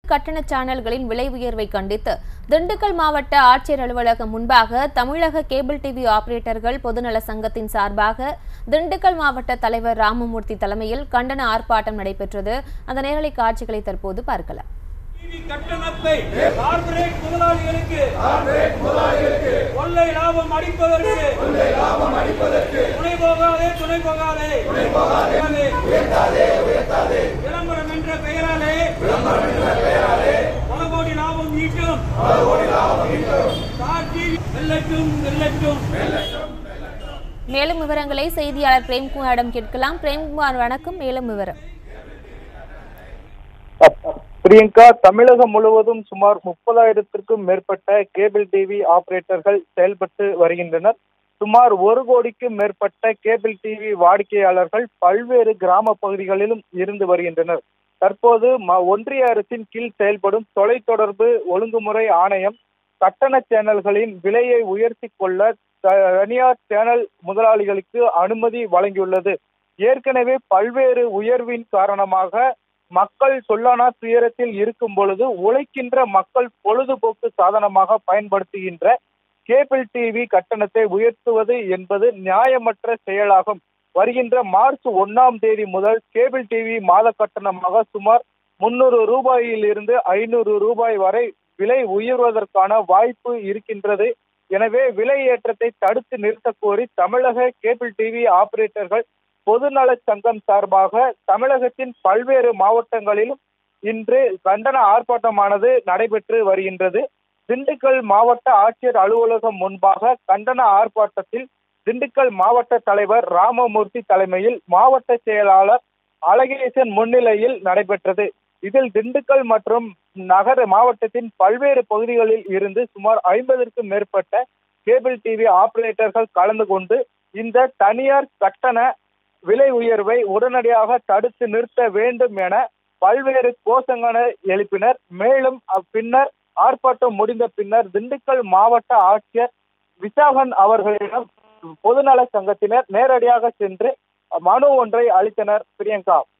கட்டண சேனல்களின் விலை உயர்வை கண்டித்து திண்டுக்கல் மாவட்ட ஆட்சியர் அலுவலகம் முன்பாக தமிழக கேபிள் டிவி ஆபரேட்டர்கள் பொதுநல சங்கத்தின் சார்பாக திண்டுக்கல் மாவட்ட தலைவர் ராமமூர்த்தி தலைமையில் கண்டன ஆர்ப்பாட்டம் நடைபெற்றது அந்த நேரலை காட்சிகளை தற்போது பார்க்கலாம் டிவி கட்டணத்தை கார்ப்பரேட் முதலாளிகளுக்கு கொள்ளை லாபம் அடிப்பதற்கு துணை போகாதே துணை போகாதே விளம்பரம் என்ற பெயராலே பல கோடி லாபம் ஈட்டும் ஸ்டார் டிவி வெல்லட்டும் வெல்லட்டும் மேலும் விவரங்களை செய்தியாளர் பிரேம்குமாரிடம் கேட்கலாம் பிரேம்குமார் வணக்கம் மேலும் விவரம் பிரியங்கா தமிழகம் முழுவதும் சுமார் முப்பதாயிரத்திற்கும் மேற்பட்ட கேபிள் டிவி ஆபரேட்டர்கள் செயல்பட்டு வருகின்றனர் சுமார் ஒரு கோடிக்கும் மேற்பட்ட கேபிள் டிவி வாடிக்கையாளர்கள் பல்வேறு கிராம பகுதிகளிலும் இருந்து வருகின்றனர் தற்போது ம- ஒன்றிய அரசின் கீழ் செயல்படும் தொலைத்தொடர்பு ஒழுங்குமுறை ஆணையம் கட்டண சேனல்களின் விலையை உயர்த்தி கொள்ள த- தனியார் சேனல் முதலாளிகளுக்கு அனுமதி வழங்கியுள்ளது ஏற்கனவே பல்வேறு உயர்வின் காரணமாக மக்கள் சொல்லானா துயரத்தில் இருக்கும் பொழுது உழைக்கின்ற மக்கள் பொழுதுபோக்கு சாதனமாக பயன்படுத்துகின்ற கேபிள் டிவி கட்டணத்தை உயர்த்துவது என்பது நியாயமற்ற செயலாகும் வருகின்ற மார்ச் ஒன்னாம் தேதி முதல் கேபிள் டிவி மாத கட்டணமாக சுமார் முன்னூறு ரூபாயில் இருந்து ஐநூறு ரூபாய் வரை விலை உயர்வதற்கான வாய்ப்பு இருக்கின்றது எனவே விலை ஏற்றத்தை தடுத்து நிறுத்தக் கோரி தமிழக கேபிள் டிவி ஆபரேட்டர்கள் பொதுநல சங்கம் சார்பாக தமிழகத்தின் பல்வேறு மாவட்டங்களிலும் இன்று கண்டன ஆர்ப்பாட்டமானது நடைபெற்று வருகின்றது திண்டுக்கல் மாவட்ட ஆட்சியர் அலுவலகம் முன்பாக கண்டன ஆர்ப்பாட்டத்தில் திண்டுக்கல் மாவட்ட தலைவர் ராமமூர்த்தி தலைமையில் மாவட்ட செயலாளர் அழகேசன் முன்னிலையில் நடைபெற்றது இதில் திண்டுக்கல் மற்றும் நகர மாவட்டத்தின் பல்வேறு பகுதிகளில் இருந்து சுமார் ஐம்பதற்கும் மேற்பட்ட கேபிள் டிவி ஆபரேட்டர்கள் கலந்து கொண்டு இந்த தனியார் கட்டண விலை உயர்வை உடனடியாக தடுத்து நிறுத்த வேண்டும் என பல்வேறு கோஷங்களை எழுப்பினர் மேலும் அப் பின்னர் ஆர்ப்பாட்டம் முடிந்த பின்னர் திண்டுக்கல் மாவட்ட ஆட்சியர் விசாகன் அவர்களிடம் பொதுநல சங்கத்தினர் நேரடியாக சென்று மனு ஒன்றை அளித்தனர் பிரியங்கா